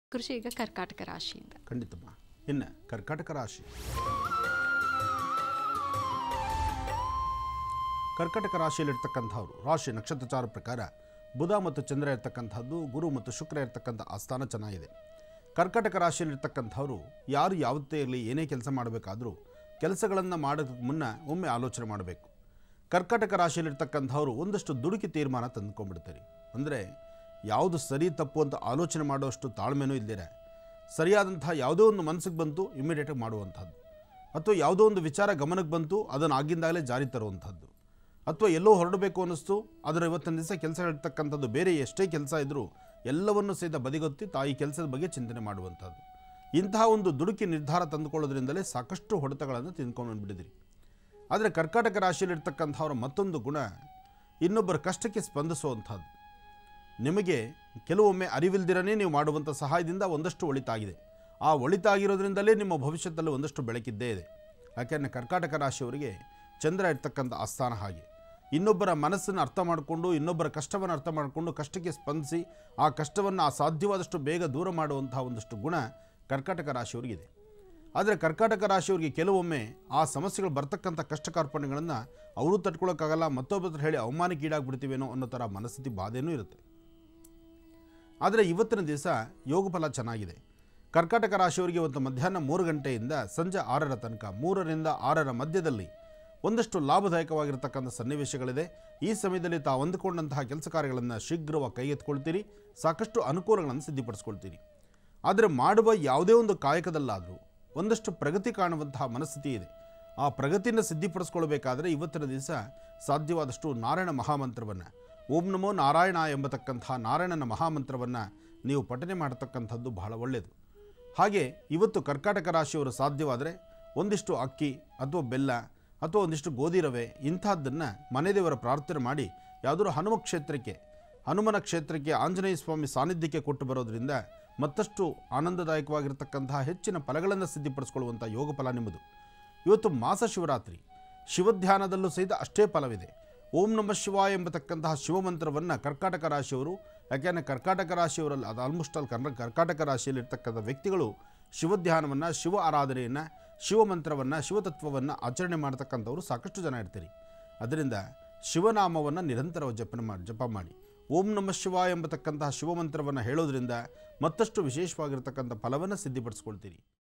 ಕೃಷಿ ಈಗ ಕರ್ಕಾಟಕ ರಾಶಿಯಿಂದ ಖಂಡಿತಮ್ಮ ಇನ್ನು ಕರ್ಕಾಟಕ ರಾಶಿ ಕರ್ಕಾಟಕ ರಾಶಿಯಲ್ಲಿರ್ತಕ್ಕಂಥವ್ರು ರಾಶಿ ನಕ್ಷತ್ರಚಾರ ಪ್ರಕಾರ ಬುಧ ಮತ್ತು ಚಂದ್ರ ಇರ್ತಕ್ಕಂಥದ್ದು ಗುರು ಮತ್ತು ಶುಕ್ರ ಇರ್ತಕ್ಕಂಥ ಆಸ್ಥಾನ ಚೆನ್ನಾಗಿದೆ ಕರ್ಕಾಟಕ ರಾಶಿಯಲ್ಲಿರ್ತಕ್ಕಂಥವ್ರು ಯಾರು ಯಾವತ್ತೇ ಇರಲಿ ಏನೇ ಕೆಲಸ ಮಾಡಬೇಕಾದ್ರೂ ಕೆಲಸಗಳನ್ನು ಮಾಡೋದಕ್ಕೆ ಮುನ್ನ ಒಮ್ಮೆ ಆಲೋಚನೆ ಮಾಡಬೇಕು ಕರ್ಕಾಟಕ ರಾಶಿಯಲ್ಲಿರ್ತಕ್ಕಂಥವ್ರು ಒಂದಷ್ಟು ದುಡುಕಿ ತೀರ್ಮಾನ ತಂದುಕೊಂಡ್ಬಿಡ್ತಾರೆ ಅಂದರೆ ಯಾವುದು ಸರಿ ತಪ್ಪು ಅಂತ ಆಲೋಚನೆ ಮಾಡುವಷ್ಟು ತಾಳ್ಮೆನೂ ಇಲ್ದಿರ ಸರಿಯಾದಂಥ ಯಾವುದೋ ಒಂದು ಮನಸ್ಸಿಗೆ ಬಂತು ಇಮಿಡಿಯೇಟಾಗಿ ಮಾಡುವಂಥದ್ದು ಅಥವಾ ಯಾವುದೋ ಒಂದು ವಿಚಾರ ಗಮನಕ್ಕೆ ಬಂತು ಅದನ್ನು ಆಗಿಂದಾಗಲೇ ಜಾರಿ ತರುವಂಥದ್ದು ಅಥವಾ ಎಲ್ಲೋ ಹೊರಡಬೇಕು ಅನ್ನಿಸ್ತು ಅದರ ಇವತ್ತಿನ ದಿವಸ ಕೆಲಸ ಇರ್ತಕ್ಕಂಥದ್ದು ಬೇರೆ ಎಷ್ಟೇ ಕೆಲಸ ಇದ್ದರೂ ಎಲ್ಲವನ್ನು ಸಹಿತ ಬದಿಗೊತ್ತಿ ತಾಯಿ ಕೆಲಸದ ಬಗ್ಗೆ ಚಿಂತನೆ ಮಾಡುವಂಥದ್ದು ಇಂತಹ ಒಂದು ದುಡುಕಿ ನಿರ್ಧಾರ ತಂದುಕೊಳ್ಳೋದ್ರಿಂದಲೇ ಸಾಕಷ್ಟು ಹೊಡೆತಗಳನ್ನು ತಿಂದ್ಕೊಂಡು ಬಂದ್ಬಿಟ್ಟಿದ್ದೀರಿ ಆದರೆ ಕರ್ಕಾಟಕ ರಾಶಿಯಲ್ಲಿರ್ತಕ್ಕಂಥವ್ರ ಮತ್ತೊಂದು ಗುಣ ಇನ್ನೊಬ್ಬರ ಕಷ್ಟಕ್ಕೆ ಸ್ಪಂದಿಸುವಂಥದ್ದು ನಿಮಗೆ ಕೆಲವೊಮ್ಮೆ ಅರಿವಿಲ್ದಿರನೇ ನೀವು ಮಾಡುವಂಥ ಸಹಾಯದಿಂದ ಒಂದಷ್ಟು ಒಳಿತಾಗಿದೆ ಆ ಒಳಿತಾಗಿರೋದ್ರಿಂದಲೇ ನಿಮ್ಮ ಭವಿಷ್ಯದಲ್ಲಿ ಒಂದಷ್ಟು ಬೆಳಕಿದ್ದೇ ಇದೆ ಯಾಕೆಂದರೆ ಕರ್ಕಾಟಕ ರಾಶಿಯವರಿಗೆ ಚಂದ್ರ ಇರ್ತಕ್ಕಂಥ ಆಸ್ಥಾನ ಹಾಗೆ ಇನ್ನೊಬ್ಬರ ಮನಸ್ಸನ್ನು ಅರ್ಥ ಮಾಡಿಕೊಂಡು ಇನ್ನೊಬ್ಬರ ಕಷ್ಟವನ್ನು ಅರ್ಥ ಮಾಡಿಕೊಂಡು ಕಷ್ಟಕ್ಕೆ ಸ್ಪಂದಿಸಿ ಆ ಕಷ್ಟವನ್ನು ಆ ಸಾಧ್ಯವಾದಷ್ಟು ಬೇಗ ದೂರ ಮಾಡುವಂತಹ ಒಂದಷ್ಟು ಗುಣ ಕರ್ಕಾಟಕ ರಾಶಿಯವರಿಗಿದೆ ಆದರೆ ಕರ್ಕಾಟಕ ರಾಶಿಯವರಿಗೆ ಕೆಲವೊಮ್ಮೆ ಆ ಸಮಸ್ಯೆಗಳು ಬರ್ತಕ್ಕಂಥ ಕಷ್ಟ ಕಾರ್ಪಣ್ಯಗಳನ್ನು ಅವರು ತಡ್ಕೊಳಕ್ಕಾಗಲ್ಲ ಮತ್ತೊಬ್ಬರ ಹೇಳಿ ಅವಮಾನಕ್ಕೀಡಾಗ್ಬಿಡ್ತೀವೇನೋ ಅನ್ನೋ ಥರ ಮನಸ್ಥಿತಿ ಬಾಧೆನೂ ಇರುತ್ತೆ ಆದರೆ ಇವತ್ತಿನ ದಿವಸ ಯೋಗ ಫಲ ಚೆನ್ನಾಗಿದೆ ಕರ್ಕಾಟಕ ರಾಶಿಯವರಿಗೆ ಇವತ್ತು ಮಧ್ಯಾಹ್ನ ಮೂರು ಗಂಟೆಯಿಂದ ಸಂಜೆ ಆರರ ತನಕ ಮೂರರಿಂದ ಆರರ ಮಧ್ಯದಲ್ಲಿ ಒಂದಷ್ಟು ಲಾಭದಾಯಕವಾಗಿರ್ತಕ್ಕಂಥ ಸನ್ನಿವೇಶಗಳಿದೆ ಈ ಸಮಯದಲ್ಲಿ ತಾವು ಅಂದುಕೊಂಡಂತಹ ಕೆಲಸ ಕಾರ್ಯಗಳನ್ನು ಶೀಘ್ರವಾಗಿ ಕೈಗೆತ್ಕೊಳ್ತೀರಿ ಸಾಕಷ್ಟು ಅನುಕೂಲಗಳನ್ನು ಸಿದ್ಧಪಡಿಸ್ಕೊಳ್ತೀರಿ ಆದರೆ ಮಾಡುವ ಯಾವುದೇ ಒಂದು ಕಾಯಕದಲ್ಲಾದರೂ ಒಂದಷ್ಟು ಪ್ರಗತಿ ಕಾಣುವಂತಹ ಮನಸ್ಥಿತಿ ಇದೆ ಆ ಪ್ರಗತಿಯನ್ನು ಸಿದ್ಧಿಪಡಿಸ್ಕೊಳ್ಬೇಕಾದ್ರೆ ಇವತ್ತಿನ ದಿವಸ ಸಾಧ್ಯವಾದಷ್ಟು ನಾರಾಯಣ ಮಹಾಮಂತ್ರವನ್ನು ಓಂ ನಮೋ ನಾರಾಯಣ ಎಂಬತಕ್ಕಂತಹ ನಾರಾಯಣನ ಮಹಾಮಂತ್ರವನ್ನು ನೀವು ಪಠನೆ ಮಾಡತಕ್ಕಂಥದ್ದು ಬಹಳ ಒಳ್ಳೆಯದು ಹಾಗೆ ಇವತ್ತು ಕರ್ಕಾಟಕ ರಾಶಿಯವರು ಸಾಧ್ಯವಾದರೆ ಒಂದಿಷ್ಟು ಅಕ್ಕಿ ಅಥವಾ ಬೆಲ್ಲ ಅಥವಾ ಒಂದಿಷ್ಟು ಗೋಧಿ ರವೆ ಇಂಥದ್ದನ್ನು ಮನೆ ದೇವರ ಪ್ರಾರ್ಥನೆ ಮಾಡಿ ಯಾವುದಾದ್ರು ಹನುಮ ಕ್ಷೇತ್ರಕ್ಕೆ ಹನುಮನ ಕ್ಷೇತ್ರಕ್ಕೆ ಆಂಜನೇಯ ಸ್ವಾಮಿ ಸಾನ್ನಿಧ್ಯಕ್ಕೆ ಕೊಟ್ಟು ಬರೋದ್ರಿಂದ ಮತ್ತಷ್ಟು ಆನಂದದಾಯಕವಾಗಿರ್ತಕ್ಕಂತಹ ಹೆಚ್ಚಿನ ಫಲಗಳನ್ನು ಸಿದ್ಧಿಪಡಿಸ್ಕೊಳ್ಳುವಂಥ ಯೋಗ ಫಲ ನಿಮ್ಮದು ಇವತ್ತು ಮಾಸ ಶಿವರಾತ್ರಿ ಶಿವಧ್ಯಾನದಲ್ಲೂ ಸಹಿತ ಅಷ್ಟೇ ಫಲವಿದೆ ಓಂ ನಮ ಶಿವಾಯ ಎಂಬತಕ್ಕಂತಹ ಶಿವಮಂತ್ರವನ್ನು ಕರ್ಕಾಟಕ ರಾಶಿಯವರು ಯಾಕೆಂದರೆ ಕರ್ಕಾಟಕ ರಾಶಿಯವರಲ್ಲಿ ಅದು ಆಲ್ಮೋಸ್ಟ್ ಆಲ್ ಕರ್ನ ಕರ್ಕಾಟಕ ರಾಶಿಯಲ್ಲಿರ್ತಕ್ಕಂಥ ವ್ಯಕ್ತಿಗಳು ಶಿವಧ್ಯಾನವನ್ನು ಶಿವ ಆರಾಧನೆಯನ್ನು ಶಿವಮಂತ್ರವನ್ನು ಶಿವತತ್ವವನ್ನು ಆಚರಣೆ ಮಾಡ್ತಕ್ಕಂಥವ್ರು ಸಾಕಷ್ಟು ಜನ ಇರ್ತೀರಿ ಅದರಿಂದ ಶಿವನಾಮವನ್ನು ನಿರಂತರವಾಗಿ ಜಪನ ಮಾಡಿ ಜಪ ಮಾಡಿ ಓಂ ನಮ ಶಿವ ಎಂಬತಕ್ಕಂತಹ ಶಿವಮಂತ್ರವನ್ನು ಹೇಳೋದ್ರಿಂದ ಮತ್ತಷ್ಟು ವಿಶೇಷವಾಗಿರ್ತಕ್ಕಂಥ ಫಲವನ್ನು ಸಿದ್ಧಿಪಡಿಸ್ಕೊಳ್ತೀರಿ